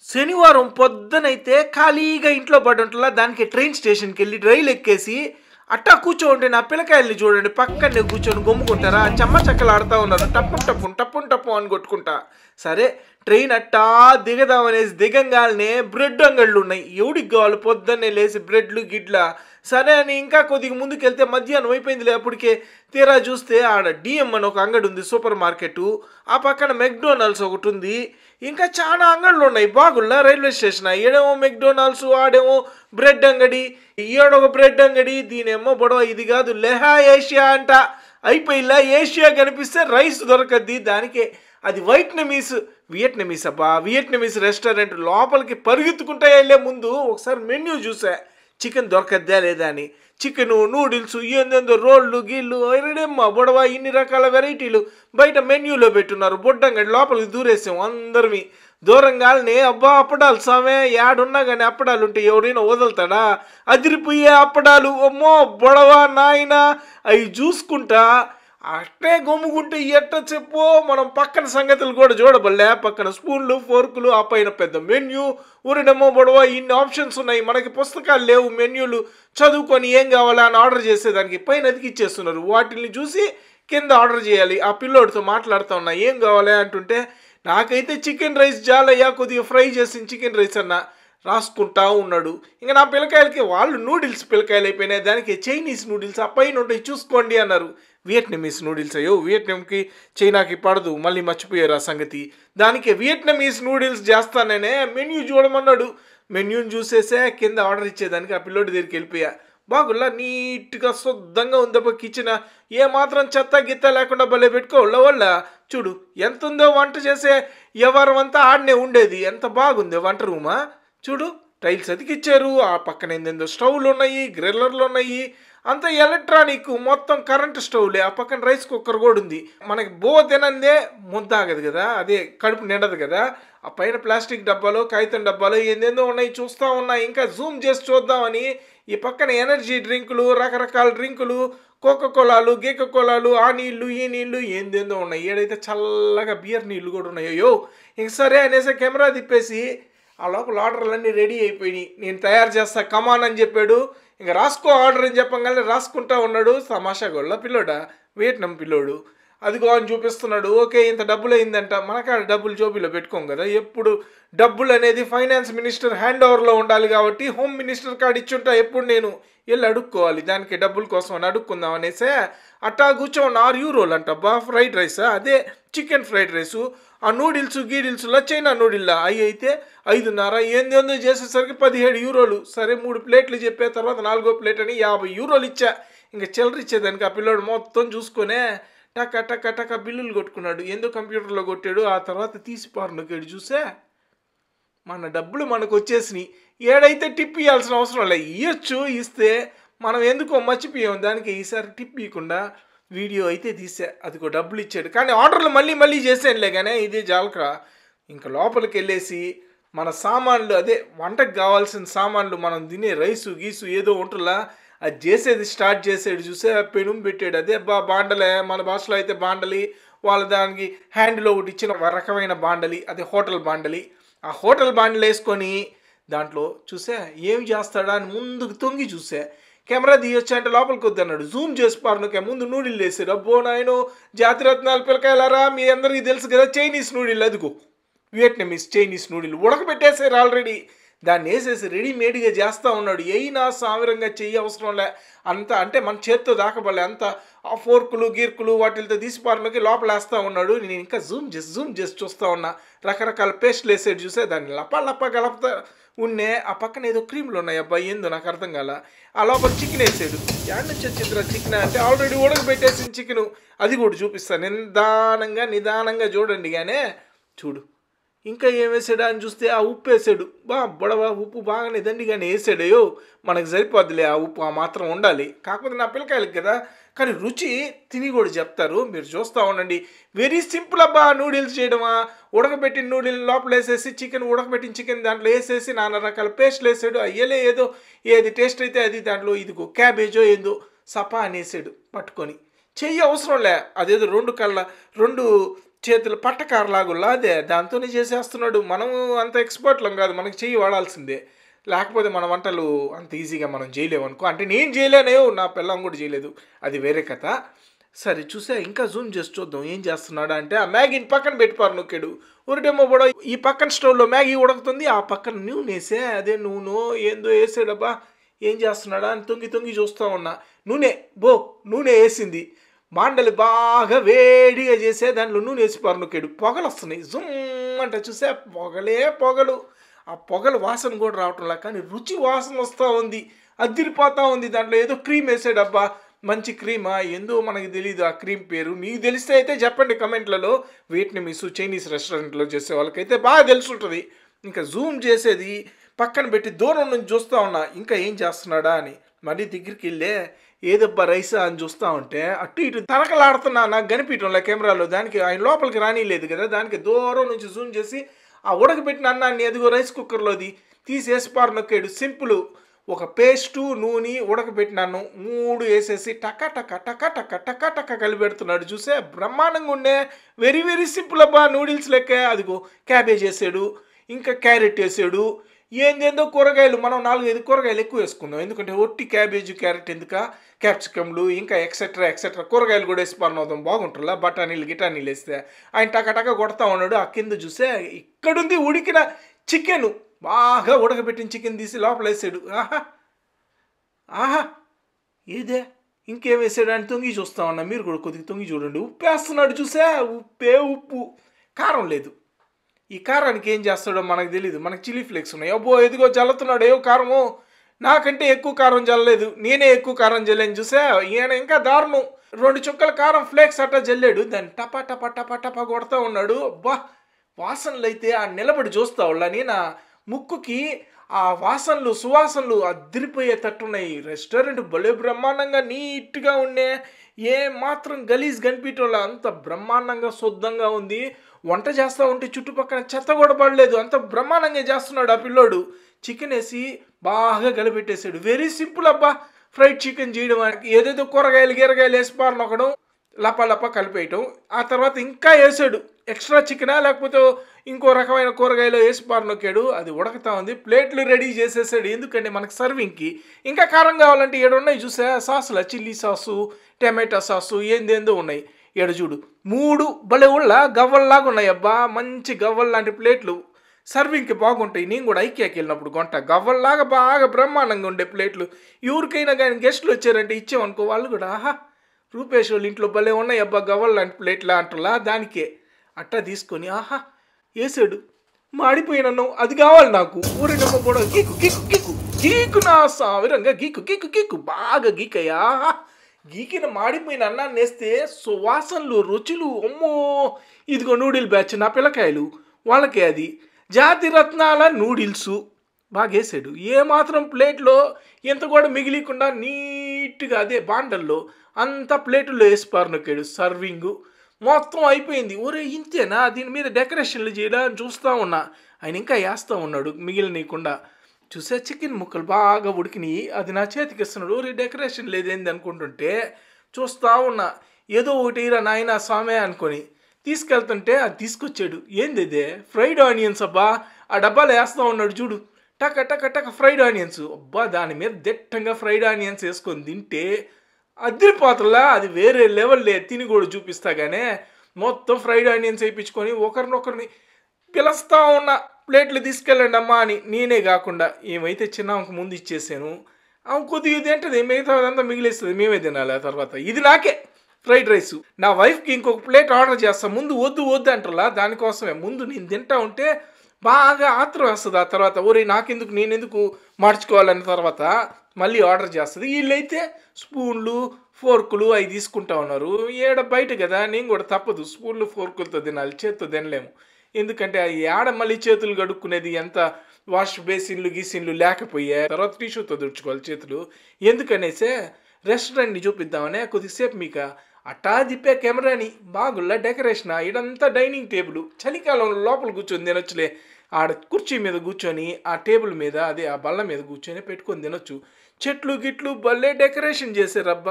శనివారం పొద్దునైతే ఖాళీగా ఇంట్లో పడి ఉంటుందా దానికి ట్రైన్ స్టేషన్కి వెళ్ళి రైలు ఎక్కేసి అట్టా కూర్చో ఉంటే నా పిల్లకాయల్ని చూడండి పక్కనే కూర్చొని గమ్ముకుంటారా చెమ్మ చెక్కలు ఆడుతూ ఉన్నారు టప్పు టప్పు టప్పు టప్పు అని కొట్టుకుంటా సరే ట్రైన్ అట్టా దిగదామనేసి దిగంగానే బ్రెడ్ అంగళ్ళు ఉన్నాయి ఎవడికి కావాలి పొద్దున్నే లేసి బ్రెడ్లు గిడ్ల సరే అని ఇంకా కొద్దిగా ముందుకెళ్తే మధ్యాహ్నం అయిపోయిందిలే అప్పటికే తీరా చూస్తే ఆడ డిఎం అని ఒక అంగడి ఉంది సూపర్ మార్కెట్ ఆ పక్కన మెక్డోనల్డ్స్ ఒకటి ఉంది ఇంకా చాలా అంగళ్ళు ఉన్నాయి బాగుల్లా రైల్వే స్టేషన్ ఈడేమో మెక్డోనల్డ్స్ ఆడేమో బ్రెడ్ అంగడి ఈడొక బ్రెడ్ అంగడి దీనేమో బొడవ ఇది కాదు లెహా ఏషియా అంట అయిపోయిలా ఏషియా కనిపిస్తే రైస్ దొరకద్ది దానికే అది వైట్నమీస్ వియట్నమీస్ అబ్బా వియట్నమీస్ రెస్టారెంట్ లోపలికి పరిగెత్తుకుంటా వెళ్ళే ముందు ఒకసారి మెన్యూ చూసా చికెన్ దొరకద్దా లేదా అని చికెన్ నూడిల్స్ ఏందేందో రోళ్ళు గీళ్ళు ఎరడేమ్మా బొడవ ఇన్ని రకాల వెరైటీలు బయట మెన్యూలో పెట్టున్నారు బొడ్డంగడి లోపలికి దూరేసాం అందరిమి దూరంగానే అబ్బా అప్పడాలు సామే యాడున్నా కానీ అప్పడాలు ఉంటే ఎవరైనా వదులుతాడా అదిరిపోయే అప్పడాలు అమ్మో బొడవ నాయన అవి చూసుకుంటా అట్టే గమ్ముకుంటే ఎట్ట చెప్పు మనం పక్కన సంగతులు కూడా చూడబల్లే పక్కన స్పూన్లు ఫోర్కులు ఆ పైన పెద్ద మెన్యూ ఊరిడమ్మో బొడవ ఇన్ని ఆప్షన్స్ ఉన్నాయి మనకి పుస్తకాలు లేవు మెన్యూలు చదువుకొని ఏం కావాలా అని ఆర్డర్ చేసేదానికి పైన అతికిచ్చేస్తున్నారు వాటిని చూసి కింద ఆర్డర్ చేయాలి ఆ పిల్లోడితో మాట్లాడుతూ ఉన్నా ఏం కావాలి అంటుంటే నాకైతే చికెన్ రైస్ జాలయ్యా కొద్దిగా ఫ్రై చేసిన చికెన్ రైస్ అన్న రాసుకుంటా ఉన్నాడు ఇంకా నా పిల్లకాయలకి వాళ్ళు నూడిల్స్ పిల్లకాయలు అయిపోయినాయి దానికి చైనీస్ నూడిల్స్ ఆ పైన ఉంటాయి చూసుకోండి అన్నారు వియట్నమీస్ నూడిల్స్ అయ్యో వియట్నాంకి చైనాకి పడదు మళ్ళీ మర్చిపోయారు ఆ సంగతి దానికి వియట్నమీస్ నూడిల్స్ చేస్తాననే మెన్యూ చూడమన్నాడు మెన్యూని చూసేసే కింద ఆర్డర్ ఇచ్చేదానికి ఆ పిల్లోడి దగ్గరికి వెళ్ళిపోయా బాగుల్లా నీట్గా శుద్ధంగా ఉందబ్బా కిచెన్ ఏ మాత్రం చెత్త గిత్త లేకుండా భలే పెట్టుకోవాళ్ళ వాళ్ళ చూడు ఎంత ఉందో వంట చేసే ఎవరం అంతా ఆడనే ఉండేది ఎంత బాగుంది వంట రూమా చూడు టైల్స్ అతికిచ్చారు ఆ పక్కన ఏందేందో స్టవ్లు ఉన్నాయి గ్రిల్లర్లు ఉన్నాయి అంత ఎలక్ట్రానిక్ మొత్తం కరెంట్ స్టవ్లే ఆ పక్కన రైస్ కుక్కర్ కూడా ఉంది మనకి బో తినందే ముద్ద ఆగదు కదా అదే కడుపు నిండదు కదా ఆ పైన ప్లాస్టిక్ డబ్బాలో కాగితం డబ్బాలో ఏందేందో ఉన్నాయి చూస్తూ ఉన్నా ఇంకా జూమ్ చేసి చూద్దామని ఈ పక్కన ఎనర్జీ డ్రింకులు రకరకాల డ్రింకులు కోకో కోలాలు గీక కోలాలు ఆ నీళ్లు ఈ నీళ్లు ఏందేందో ఉన్నాయి ఏడైతే చల్లగా బియర్ నీళ్లు కూడా ఉన్నాయి అయ్యో ఇంక సరే అనేసి కెమెరా తిప్పేసి ఆ లోపల ఆర్డర్లన్నీ రెడీ అయిపోయినాయి నేను తయారు చేస్తా కమాన్ అని చెప్పాడు ఇంకా రాసుకో ఆర్డర్ అని చెప్పగానే రాసుకుంటా ఉన్నాడు తమాషా గొల్ల పిల్లోడా వియట్నాం పిల్లోడు అదిగో అని చూపిస్తున్నాడు ఓకే ఇంత డబ్బులు అయిందంట మనకాడ డబ్బులు జోబీలో పెట్టుకోం కదా ఎప్పుడు డబ్బులు అనేది ఫైనాన్స్ మినిస్టర్ హ్యాండ్ ఓవర్లో ఉండాలి కాబట్టి హోమ్ మినిస్టర్ కార్డు ఇచ్చుంటా ఎప్పుడు నేను వెళ్ళి అడుక్కోవాలి దానికి డబ్బుల కోసం అని అడుక్కుందాం అనేసే అట్టా కూర్చోండి ఆరు యూరోలు అంట బా ఫ్రైడ్ రైసా అదే చికెన్ ఫ్రైడ్ రైసు ఆ నూడిల్స్ గీడిల్స్లో చైనా నూడిల్లా అవి అయితే ఐదున్నర ఏందేందో చేసేసరికి పదిహేడు యూరోలు సరే మూడు ప్లేట్లు చెప్పే తర్వాత నాలుగో ప్లేట్ అని యాభై యూరోలు ఇచ్చా ఇంకా చిల్లర ఇచ్చేదానికి ఆ పిల్లోడు మొత్తం చూసుకొనే టక టక టక బిల్లులు కొట్టుకున్నాడు ఏందో కంప్యూటర్లో కొట్టాడు ఆ తర్వాత తీసి పారునొక్కాడు చూసే మన డబ్బులు మనకు వచ్చేసినాయి ఏడైతే టిప్ ఇవ్వాల్సిన అవసరం లేదు ఇవ్వచ్చు ఇస్తే మనం ఎందుకో మర్చిపోయాం దానికి ఈసారి టిప్ ఇవ్వకుండా వీడియో అయితే తీసా అదిగో డబ్బులు ఇచ్చాడు కానీ ఆర్డర్లు మళ్ళీ మళ్ళీ చేసానులే కానీ ఇదే జాలకరా ఇంకా లోపలికి వెళ్ళేసి మన సామాన్లు అదే వంటకు కావాల్సిన సామాన్లు మనం తినే రైసు గీసు ఏదో ఉంటుందా అది చేసేది స్టార్ట్ చేసాడు చూసే పెనుం పెట్టాడు అదే బా బాండలే మన భాషలో అయితే బాండలి వాళ్ళ దానికి హ్యాండ్లో ఒకటి ఇచ్చిన ఒక రకమైన బాండలి అదే హోటల్ బాండలి ఆ హోటల్ బాండలు వేసుకొని దాంట్లో చూసా ఏమి చేస్తాడా అని ముందుకు తొంగి చూసా కెమెరా తీయొచ్చా అంటే లోపలికి వద్దన్నాడు జూమ్ చేసి పారునుకే ముందు నూడిల్ వేసారు అబ్బో నాయనో జాతిరత్నాలు పిల్లకాయలారా మీ అందరికీ తెలుసు కదా చైనీస్ నూడిల్ అదిగో వియట్నమీస్ చైనీస్ నూడిల్ ఉడకబెట్టేసారు ఆల్రెడీ దాన్ని వేసేసి రెడీమేడ్గా చేస్తూ ఉన్నాడు అయినా సామిరంగా చెయ్యి అవసరం లే అంత అంటే మన చేత్తో దాకబడలే అంత ఆ ఫోర్కులు గీర్కులు వాటితో తీసి పారులోకి లోపల వేస్తూ ఉన్నాడు నేను ఇంకా జూమ్ చేసి జూమ్ చేసి చూస్తూ ఉన్నా రకరకాల పేస్ట్లు వేసేది చూసే దాన్ని లప లప గలపతా ఉన్నే ఆ పక్కన ఏదో క్రీమ్లు ఉన్నాయి అబ్బాయి ఏందో నాకు అర్థం కాల ఆ లోపల చికెన్ వేసాడు యాడ్ నుంచి వచ్చిందిరా చికెన్ అంటే ఆల్రెడీ ఉడకబెట్టేసిన చికెన్ అది కూడా చూపిస్తాను నిదానంగా నిదానంగా చూడండి కానీ చూడు ఇంకా ఏం వేసాడా అని చూస్తే ఆ ఉప్పు వేసాడు బా బొడవ ఉప్పు బాగానే దండిగానే వేసాడయో మనకు సరిపోద్దులే ఆ ఉప్పు ఆ మాత్రం ఉండాలి కాకపోతే నా పిల్లకాయలకి కదా కానీ రుచి తిని కూడా చెప్తారు మీరు చూస్తూ ఉండండి వెరీ సింపుల్ అబ్బా నూడిల్స్ చేయడమా ఉడకబెట్టిన నూడిల్ లోపల వేసేసి చికెన్ ఉడకబెట్టిన చికెన్ దాంట్లో వేసేసి నానా రకాల పేస్ట్లు వేసాడు అయ్యలే ఏదో ఏది టేస్ట్ అయితే అది దాంట్లో ఇదిగో క్యాబేజో ఏందో సపా అనేసాడు పట్టుకొని చెయ్యి అవసరం లే అదేదో రెండు కళ్ళ రెండు చేతులు పట్టకారలాగుల్లా అదే దాంతోనే చేసేస్తున్నాడు మనం అంత ఎక్స్పర్ట్లం కాదు మనకి చెయ్యి వాడాల్సిందే లేకపోతే మన వంటలు అంత ఈజీగా మనం చేయలేము అనుకో అంటే నేను చేయలేనే నా పిల్లం కూడా చేయలేదు అది వేరే కథ సరే చూసా ఇంకా జూమ్ చేసి చూద్దాం ఏం చేస్తున్నాడు అంటే ఆ మ్యాగీని పక్కన పెట్టిపారు నొక్కాడు ఉరిటేమో కూడా ఈ పక్కన స్టవ్లో మ్యాగీ ఉడుకుతుంది ఆ పక్కన నూనె వేసే అదే నూనె ఏందో వేసాడబ్బా ఏం చేస్తున్నాడా అని తొంగి తొంగి చూస్తూ ఉన్నా నూనె బో నూనె వేసింది మాండలి బాగా వేడిగా చేసే దాంట్లో నూనె వేసి పరునుకాడు పొగలు వస్తున్నాయి జుమ్ అంటే చూసే పొగలే పొగలు ఆ పొగల వాసన కూడా రావటంలా కానీ రుచి వాసన వస్తూ ఉంది అదిరిపోతూ ఉంది దాంట్లో ఏదో క్రీమ్ వేసాడబ్బా మంచి క్రీమా ఏందో మనకి తెలియదు ఆ క్రీమ్ పేరు మీకు తెలిస్తే అయితే చెప్పండి కమెంట్లలో వీటిని మిస్ చైనీస్ రెస్టారెంట్లో చేసే వాళ్ళకైతే బాగా తెలిసి ఉంటుంది ఇంకా జూమ్ చేసేది పక్కన పెట్టి దూరం నుంచి చూస్తూ ఉన్నా ఇంకా ఏం చేస్తున్నాడా అని మరీ దగ్గరికి వెళ్ళే ఏదబ్బా రైసా అని చూస్తూ ఉంటే అటు ఇటు తనకలాడుతున్నా నాకు కనిపించడంలో కెమెరాలో దానికి ఆయన లోపలికి రానిలేదు కదా దానికి దూరం నుంచి జూమ్ చేసి ఆ ఉడకబెట్టిన అన్నాన్ని ఎదుగో రైస్ కుక్కర్లోది తీసేసి పారు నొక్కాడు సింపుల్ ఒక పేస్టు నూనె ఉడకబెట్టినాను మూడు వేసేసి టక టక టక టక టక టక కలిపెడుతున్నాడు చూసే బ్రహ్మాండంగా ఉండే వెరీ వెరీ సింపుల్ అబ్బా నూడిల్స్ లెక్క అదిగో క్యాబేజ్ వేసాడు ఇంకా క్యారెట్ వేసాడు ఏందేందో కూరగాయలు మనం నాలుగైదు కూరగాయలు ఎక్కువ వేసుకుందాం ఎందుకంటే ఒట్టి క్యాబేజ్ క్యారెట్ ఎందుక క్యాప్సికమ్లు ఇంకా ఎక్సెట్రా ఎక్సెట్రా కూరగాయలు కూడా వేసి పర్నవుదాం బాగుంటుందా బఠానీలు గిటానీలు వేస్తే ఆయన టక టక కొడతా ఉన్నాడు ఆ కింద చూసే ఇక్కడుంది ఉడికిన చికెన్ బాగా ఉడకబెట్టిన చికెన్ తీసి లోపల వేసాడు ఆహా ఆహా ఏదే ఇంకేం వేసాడు అని తొంగి చూస్తా ఉన్నా మీరు కూడా కొద్దిగా తొంగి చూడండి ఉప్పు వేస్తున్నాడు చూసా ఉప్పే ఉప్పు కారం లేదు ఈ కారానికి ఏం చేస్తాడో మనకు తెలియదు మనకు చిల్లీ ఫ్లేక్స్ ఉన్నాయి అబ్బో ఎదిగో చల్లుతున్నాడు ఏవో కారము నాకంటే ఎక్కువ కారం చల్లలేదు నేనే ఎక్కువ కారం చల్లాను చూసా ఈయన ఇంకా దారుణం రెండు చుక్కల కారం ఫ్లేక్స్ అట్టా జల్లాడు దాన్ని టపా టపా టపా టపా కొడతా ఉన్నాడు అబ్బా వాసనలు అయితే ఆ నిలబడి చూస్తా వాళ్ళని నా ముక్కుకి ఆ వాసనలు సువాసనలు అదిరిపోయేటట్టున్నాయి రెస్టారెంట్ భలే బ్రహ్మాండంగా నీట్గా ఉండే ఏ మాత్రం గలీజ్ కనిపించడం అంత బ్రహ్మాండంగా శుద్ధంగా ఉంది వంట చేస్తూ ఉంటే చుట్టుపక్కల చెత్త కూడా పడలేదు అంత బ్రహ్మాండంగా చేస్తున్నాడు ఆ పిల్లోడు చికెన్ వేసి బాగా గలపెట్టేసాడు వెరీ సింపుల్ అబ్బా ఫ్రైడ్ చికెన్ చేయడం ఆయనకి ఏదేదో కూరగాయలు గీరగాయలు వేసి పారనొకడం లప లప కలిపేయటం ఆ తర్వాత ఇంకా వేసాడు ఎక్స్ట్రా చికెనా లేకపోతే ఇంకో రకమైన కూరగాయలు వేసి పారనొక్కాడు అది ఉడకతా ఉంది ప్లేట్లు రెడీ చేసేసాడు ఎందుకంటే మనకి సర్వింగ్కి ఇంకా కారం కావాలంటే ఏడు ఉన్నాయి చూసా సాసుల చిల్లీ సాసు టమాటా సాసు ఏందేందో ఉన్నాయి ఏడు చూడు మూడు భలే ఉళ్ళ గవ్వల్లాగా ఉన్నాయి అబ్బా మంచి గవ్వల్ లాంటి ప్లేట్లు సర్వింగ్కి బాగుంటాయి నేను కూడా ఐక్యాకి వెళ్ళినప్పుడు కొంట గవ్వల్లాగా బాగా బ్రహ్మాండంగా ఉండే ప్లేట్లు ఎవరికైనా కానీ గెస్టులు వచ్చారంటే ఇచ్చామనుకో వాళ్ళు కూడా ఆహా రూపేష్ వాళ్ళ ఇంట్లో భలే ఉన్నాయి అబ్బా గవ్వల్ లాంటి ప్లేట్లా అంటులా దానికే అట్టా తీసుకొని ఆహా వేసాడు మాడిపోయినన్ను అది కావాలి నాకు ఊరినమ్మ కూడా గీకు గీకు గీకు గీకు నా సావిరంగా గీకు గీకు గీకు బాగా గీకయ్యా ఆహా గీకిన మాడిపోయిన అన్నాన్ని వేస్తే సువాసనలు రుచులు అమ్మో ఇదిగో నూడిల్ బ్యాచ్ నా పిల్లకాయలు వాళ్ళకే అది జాతి రత్నాల నూడిల్స్ బాగా వేసాడు ఏ మాత్రం ప్లేట్లో ఎంత కూడా మిగిలికుండా నీట్గా అదే బాండల్లో అంత ప్లేటుల్లో వేసి పారనొక్కాడు సర్వింగు మొత్తం అయిపోయింది ఒరే ఇంతేనా దీని మీద డెకరేషన్లు చేయడానికి చూస్తూ ఉన్నా ఆయన ఇంకా వేస్తూ ఉన్నాడు మిగిలినీయకుండా చూసే చికెన్ ముక్కలు బాగా ఉడికినాయి అది నా చేతికి ఇస్తున్నాడు ఒరే డెకరేషన్ లేదేంది అనుకుంటుంటే చూస్తూ ఉన్నా ఏదో ఒకటి ఇరా నాయన స్వామే అనుకొని తీసుకెళ్తుంటే అది తీసుకొచ్చాడు ఏంది ఇదే ఫ్రైడ్ ఆనియన్స్ అబ్బా ఆ డబ్బాలో వేస్తూ ఉన్నాడు చూడు టక టక టక ఫ్రైడ్ ఆనియన్స్ అబ్బా దాని మీద దిట్టంగా ఫ్రైడ్ ఆనియన్స్ వేసుకొని తింటే అదిరిపోతలా అది వేరే లెవెల్ తిని కూడా చూపిస్తా గానే మొత్తం ఫ్రైడ్ ఆనియన్స్ వేయించుకొని ఒకరినొకరిని పిలుస్తా ఉన్న ప్లేట్లు తీసుకెళ్ళండి అమ్మా అని నేనే కాకుండా ఏమైతే చిన్న ఆమెకు ముందు ఇచ్చేసాను ఆమె కొద్దిగా తింటది మిగతా అదంతా మిగిలిస్తుంది మేమే తినాలి ఆ తర్వాత ఇది నాకే ఫ్రైడ్ రైస్ నా వైఫ్కి ఇంకొక ప్లేట్ ఆర్డర్ చేస్తా ముందు వద్దు వద్దు అంటారా దానికోసమే ముందు నేను తింటా ఉంటే బాగా ఆత్రం వస్తుంది ఆ తర్వాత ఒరే నాకెందుకు నేనెందుకు మార్చుకోవాలన్న తర్వాత మళ్ళీ ఆర్డర్ చేస్తుంది వీళ్ళైతే స్పూన్లు ఫోర్కులు అవి తీసుకుంటా ఉన్నారు ఏడ బయట కదా నేను కూడా తప్పదు స్పూన్లు ఫోర్కులతో తినాలి చేత్తో తినలేము ఎందుకంటే ఆ ఏడ మళ్ళీ చేతులు కడుక్కునేది ఎంత వాష్ బేసిన్లు గీసిన్లు లేకపోయే తర్వాత టిష్యూతో తుడుచుకోవాలి చేతులు ఎందుకనేసే రెస్టారెంట్ని చూపిద్దామనే కొద్దిసేపు మీకు అట్టా తిప్పే కెమెరాని బాగుల్లా డెకరేషన్ ఇడంతా డైనింగ్ టేబుల్ చలికాలంలో లోపల కూర్చొని తినొచ్చులే ఆడ కుర్చీ మీద కూర్చొని ఆ టేబుల్ మీద అదే ఆ బల్ల మీద కూర్చొని పెట్టుకొని తినొచ్చు చెట్లు గిట్లు భలే డెకరేషన్ చేశారబ్బా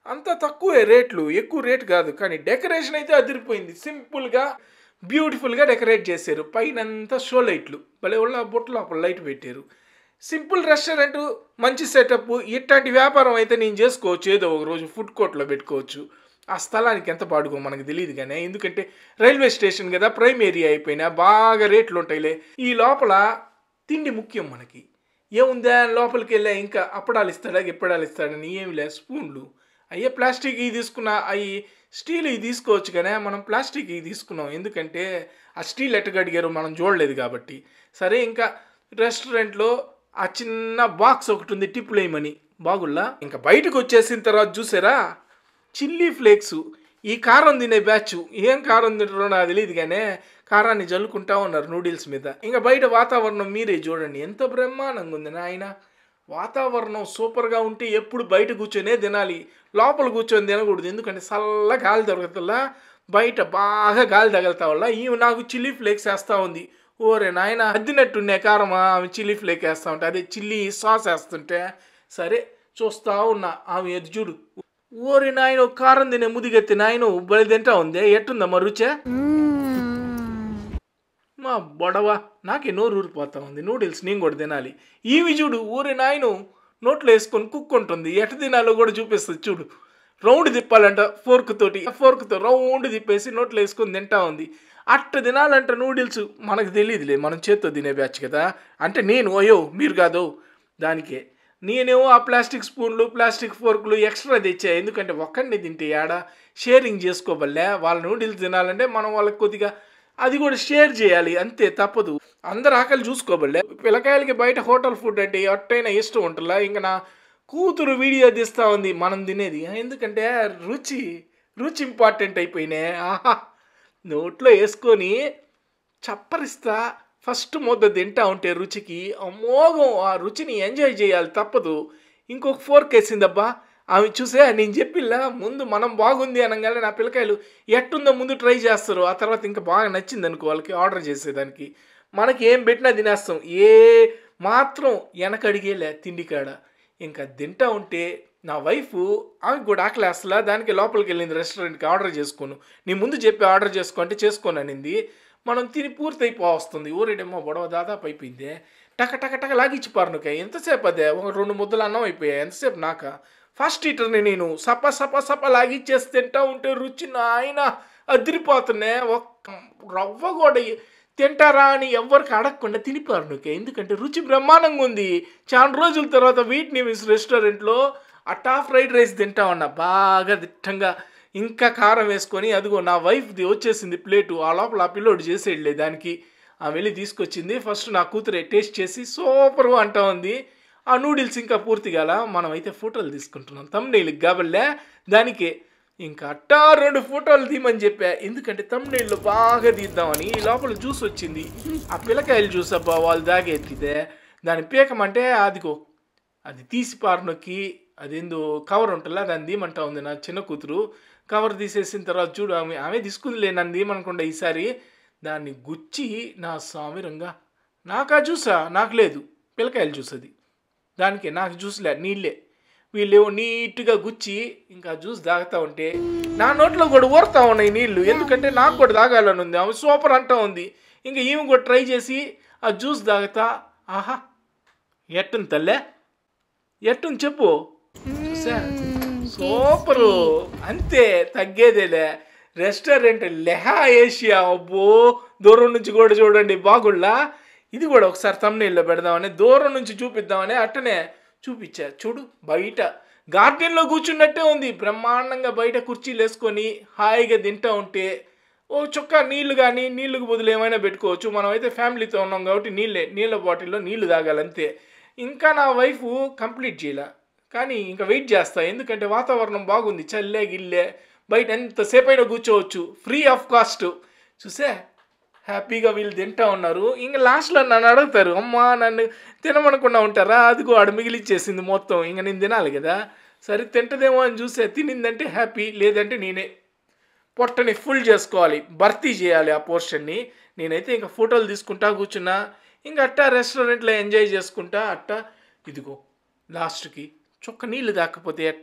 అంత తక్కువే రేట్లు ఎక్కువ రేట్ కాదు కానీ డెకరేషన్ అయితే అదిరిపోయింది సింపుల్గా బ్యూటిఫుల్గా డెకరేట్ చేశారు పైన అంతా షో లైట్లు భలే వాళ్ళ బొట్టు లోపల లైట్ పెట్టారు సింపుల్ రెస్టారెంట్ మంచి సెటప్ ఇట్లాంటి వ్యాపారం అయితే నేను చేసుకోవచ్చు ఏదో ఒక రోజు ఫుడ్ కోర్ట్లో పెట్టుకోవచ్చు ఆ స్థలానికి ఎంత పాడుకో మనకు తెలియదు కానీ ఎందుకంటే రైల్వే స్టేషన్ కదా ప్రైమ్ ఏరియా అయిపోయినా బాగా రేట్లు ఉంటాయిలే ఈ లోపల తిండి ముఖ్యం మనకి ఏముందా లోపలికి వెళ్ళా ఇంకా అప్పడాలు ఇస్తాడా గిప్పడాలు ఇస్తాడని ఏమి లే స్పూన్లు అయ్యే ప్లాస్టిక్ ఇవి తీసుకున్నా అవి స్టీల్ ఇవి తీసుకోవచ్చు కానీ మనం ప్లాస్టిక్ ఇవి తీసుకున్నాం ఎందుకంటే ఆ స్టీల్ ఎట్టగా అడిగారు మనం చూడలేదు కాబట్టి సరే ఇంకా రెస్టారెంట్లో ఆ చిన్న బాక్స్ ఒకటి ఉంది టిప్పులు వేయమని బాగుల్లా ఇంకా బయటకు వచ్చేసిన తర్వాత చూసారా చిల్లీ ఫ్లేక్స్ ఈ కారం తినే బ్యాచ్ ఏం కారం తింటారో నాకు తెలియదు కానీ కారాన్ని జల్లుకుంటా ఉన్నారు నూడిల్స్ మీద ఇంకా బయట వాతావరణం మీరే చూడండి ఎంత బ్రహ్మాండంగా ఉంది నాయన వాతావరణం సూపర్గా ఉంటే ఎప్పుడు బయట కూర్చొనే తినాలి లోపల కూర్చొని తినకూడదు ఎందుకంటే చల్ల గాలి దొరకతల్లా బయట బాగా గాలి తగలుతా వల్ల ఈ నాకు చిల్లీ ఫ్లేక్స్ వేస్తూ ఉంది ఓరే నాయన అద్దినట్టుండే కారమా ఆమె చిల్లీ ఫ్లేక్ వేస్తూ ఉంటే అదే చిల్లీ సాస్ వేస్తుంటే సరే చూస్తా ఉన్నా ఆమె ఎదు చూడు ఓరి నాయన కారం తినే ముదిగెత్తి నాయన బలి తింటా ఉంది ఎట్టుందమ్మా రుచే మా బొడవ నాకే నోరు ఊరిపోతా ఉంది నూడిల్స్ నేను కూడా తినాలి ఈవి చూడు ఊరి నాయను నోట్లో వేసుకొని కుక్కుంటుంది ఎట తినాలో కూడా చూపిస్తుంది చూడు రౌండ్ తిప్పాలంట ఫోర్క్ తోటి ఫోర్క్తో రౌండ్ తిప్పేసి నోట్లో వేసుకొని తింటా ఉంది అట్ట తినాలంట నూడిల్స్ మనకు తెలియదులే మనం చేత్తో తినే బ్యాచ్ కదా అంటే నేను అయ్యో మీరు కాదు దానికే నేనేమో ఆ ప్లాస్టిక్ స్పూన్లు ప్లాస్టిక్ ఫోర్కులు ఎక్స్ట్రా తెచ్చా ఎందుకంటే ఒక్కడిని తింటే ఏడ షేరింగ్ చేసుకోవల్లే వాళ్ళ నూడిల్స్ తినాలంటే మనం వాళ్ళకి కొద్దిగా అది కూడా షేర్ చేయాలి అంతే తప్పదు అందరు ఆకలి చూసుకోబల్లే పిల్లకాయలకి బయట హోటల్ ఫుడ్ అంటే అట్టైనా ఇష్టం ఉంటుందా ఇంకా నా కూతురు వీడియో తీస్తా ఉంది మనం తినేది ఎందుకంటే రుచి రుచి ఇంపార్టెంట్ అయిపోయినాయి ఆహా నోట్లో వేసుకొని చప్పరిస్తా ఫస్ట్ ముద్ద తింటా ఉంటే రుచికి అమోఘం ఆ రుచిని ఎంజాయ్ చేయాలి తప్పదు ఇంకొక ఫోర్క్ వేసిందబ్బా ఆమె చూసే నేను చెప్పిల్లా ముందు మనం బాగుంది అనగానే నా పిల్లకాయలు ఎట్టుందో ముందు ట్రై చేస్తారు ఆ తర్వాత ఇంకా బాగా నచ్చింది అనుకో వాళ్ళకి ఆర్డర్ చేసేదానికి మనకి ఏం పెట్టినా తినేస్తాం ఏ మాత్రం వెనకడిగేలే తిండి కాడ ఇంకా తింటా ఉంటే నా వైఫ్ ఆమెకు కూడా ఆకలి అసలు దానికి లోపలికి వెళ్ళింది రెస్టారెంట్కి ఆర్డర్ చేసుకోను నీ ముందు చెప్పి ఆర్డర్ చేసుకో అంటే చేసుకోను అనింది మనం తిని పూర్తి అయిపో వస్తుంది ఊరేడేమో గొడవ దాదాపు అయిపోయింది టక టక టక లాగిచ్చి పారునుక ఎంతసేపు అదే ఒక రెండు ముద్దలు అన్నం అయిపోయాయి ఎంతసేపు నాక ఫస్ట్ ఈటర్ని నేను సప సప సప లాగిచ్చేసి తింటా ఉంటే రుచి నాయన అదిరిపోతున్నాయి ఒక్క రవ్వ కూడా తింటారా అని ఎవ్వరికి అడగకుండా తినిపారు నువ్వు ఎందుకంటే రుచి బ్రహ్మాండంగా ఉంది చాలా రోజుల తర్వాత వీట్ నిమిస్ రెస్టారెంట్లో ఆ టాప్ ఫ్రైడ్ రైస్ తింటా ఉన్నా బాగా దిట్టంగా ఇంకా కారం వేసుకొని అదిగో నా వైఫ్ది వచ్చేసింది ప్లేటు ఆ లోపల ఆ పిల్లోడు చేసేయలే దానికి ఆ వెళ్ళి తీసుకొచ్చింది ఫస్ట్ నా కూతురే టేస్ట్ చేసి సూపర్ అంటా ఉంది ఆ నూడిల్స్ ఇంకా పూర్తి కాల మనం అయితే ఫోటోలు తీసుకుంటున్నాం తమ్నైల్కి కాబట్లే దానికే ఇంకా అట్టా రెండు ఫోటోలు తీయమని చెప్పా ఎందుకంటే తమ్నైల్లో బాగా తీద్దామని ఈ లోపల జ్యూస్ వచ్చింది ఆ పిల్లకాయలు జ్యూస్ అబ్బా వాళ్ళు దాగెత్తితే దాని పీకమంటే అదిగో అది తీసి పారనొక్కి అదేందో కవర్ ఉంటుందా దాన్ని తీయమంటా ఉంది నా చిన్న కూతురు కవర్ తీసేసిన తర్వాత చూడు ఆమె ఆమె తీసుకుందిలే నన్ను తీయమనకుండా ఈసారి దాన్ని గుచ్చి నా సామిరంగా నాకా జ్యూసా నాకు లేదు పిల్లకాయలు జ్యూస్ అది దానికి నాకు జ్యూస్లే నీళ్ళే వీళ్ళేమో నీట్గా గుచ్చి ఇంకా జ్యూస్ తాగుతా ఉంటే నా నోట్లో కూడా ఊరుతా ఉన్నాయి నీళ్ళు ఎందుకంటే నాకు కూడా తాగాలని ఉంది ఆమె సూపర్ అంటా ఉంది ఇంకా ఈమె కూడా ట్రై చేసి ఆ జ్యూస్ తాగుతా ఆహా ఎట్టుంది తల్లే ఎట్టుంది చెప్పు చూసా సూపరు అంతే తగ్గేదేలే రెస్టారెంట్ లెహా ఏషియా అబ్బో దూరం నుంచి కూడా చూడండి బాగుళ్ళా ఇది కూడా ఒకసారి తమ్నేల్లో పెడదామని దూరం నుంచి చూపిద్దామని అట్టనే చూపించా చూడు బయట గార్డెన్లో కూర్చున్నట్టే ఉంది బ్రహ్మాండంగా బయట కుర్చీలు వేసుకొని హాయిగా తింటా ఉంటే ఓ చుక్క నీళ్లు కానీ నీళ్ళకు బదులు ఏమైనా పెట్టుకోవచ్చు మనం అయితే ఫ్యామిలీతో ఉన్నాం కాబట్టి నీళ్ళే నీళ్ళ బాటిల్లో నీళ్లు తాగాలంతే ఇంకా నా వైఫ్ కంప్లీట్ చేయలే కానీ ఇంకా వెయిట్ చేస్తా ఎందుకంటే వాతావరణం బాగుంది చల్లే గిల్లే బయట ఎంతసేపు అయినా కూర్చోవచ్చు ఫ్రీ ఆఫ్ కాస్ట్ చూసే హ్యాపీగా వీళ్ళు తింటా ఉన్నారు ఇంకా లాస్ట్లో నన్ను అడుగుతారు అమ్మా నన్ను తినమనకుండా ఉంటారా అదిగో ఆడ మిగిలిచ్చేసింది మొత్తం ఇంకా నేను తినాలి కదా సరే తింటదేమో అని చూసే తినిందంటే హ్యాపీ లేదంటే నేనే పొట్టని ఫుల్ చేసుకోవాలి భర్తీ చేయాలి ఆ పోర్షన్ని నేనైతే ఇంకా ఫోటోలు తీసుకుంటా కూర్చున్నా ఇంకా అట్టా రెస్టారెంట్లో ఎంజాయ్ చేసుకుంటా అట్టా ఇదిగో లాస్ట్కి చుక్క నీళ్ళు తాకపోతే ఎట్టా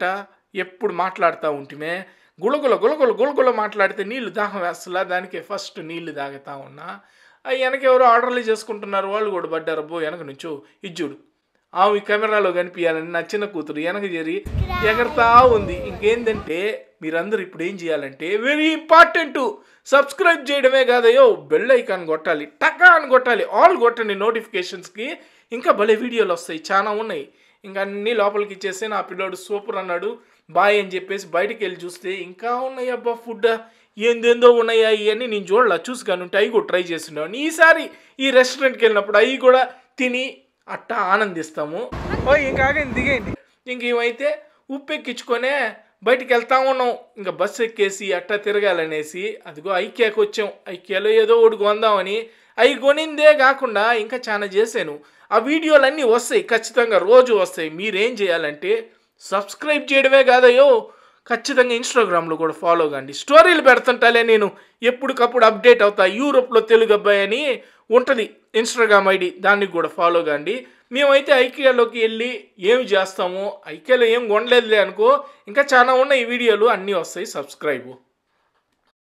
ఎప్పుడు మాట్లాడుతూ ఉంటిమే గుళగుల గుళగుల గుళగుల మాట్లాడితే నీళ్లు దాహం వేస్తలా దానికే ఫస్ట్ నీళ్లు తాగుతా ఉన్నా ఆ వెనక ఎవరో ఆర్డర్లు చేసుకుంటున్నారు వాళ్ళు కూడా పడ్డారు బో వెనక నుంచో ఇజ్జుడు ఆమె కెమెరాలో కనిపించాలని నా చిన్న కూతురు వెనక చేరి ఎగరతా ఉంది ఇంకేందంటే మీరందరూ ఇప్పుడు ఏం చేయాలంటే వెరీ ఇంపార్టెంట్ సబ్స్క్రైబ్ చేయడమే కాదయో బెల్ ఐకాన్ కొట్టాలి టకా అని కొట్టాలి ఆల్ కొట్టండి నోటిఫికేషన్స్కి ఇంకా భలే వీడియోలు వస్తాయి చాలా ఉన్నాయి ఇంకా అన్నీ లోపలికి ఇచ్చేస్తే నా పిల్లోడు సూపర్ అన్నాడు బాయ్ అని చెప్పేసి బయటికి వెళ్ళి చూస్తే ఇంకా ఉన్నాయి అబ్బా ఫుడ్ ఏందేందో ఉన్నాయా ఇవన్నీ నేను చూడాల చూసుకాను ఉంటే అవి కూడా ట్రై చేస్తున్నాను ఈసారి ఈ రెస్టారెంట్కి వెళ్ళినప్పుడు అవి కూడా తిని అట్టా ఆనందిస్తాము ఓ ఇంకా ఆగండి దిగేయండి ఇంక ఏమైతే ఉప్పు ఎక్కించుకొనే బయటికి వెళ్తా ఉన్నాం ఇంకా బస్సు ఎక్కేసి అట్టా తిరగాలనేసి అదిగో ఐక్యాకి వచ్చాం ఐక్యాలో ఏదో ఒకటి కొందామని అవి కొనిందే కాకుండా ఇంకా చాలా చేశాను ఆ వీడియోలన్నీ వస్తాయి ఖచ్చితంగా రోజు వస్తాయి మీరేం చేయాలంటే సబ్స్క్రైబ్ చేయడమే కాదయ్యో ఖచ్చితంగా ఇన్స్టాగ్రామ్లో కూడా ఫాలో కండి స్టోరీలు పెడుతుంటాలే నేను ఎప్పటికప్పుడు అప్డేట్ అవుతా యూరోప్లో తెలుగు అబ్బాయి అని ఉంటుంది ఇన్స్టాగ్రామ్ ఐడి దానికి కూడా ఫాలో కండి మేమైతే ఐకియాలోకి వెళ్ళి ఏమి చేస్తాము ఐకియాలో ఏం కొనలేదులే అనుకో ఇంకా చాలా ఉన్నాయి ఈ వీడియోలు అన్నీ వస్తాయి సబ్స్క్రైబ్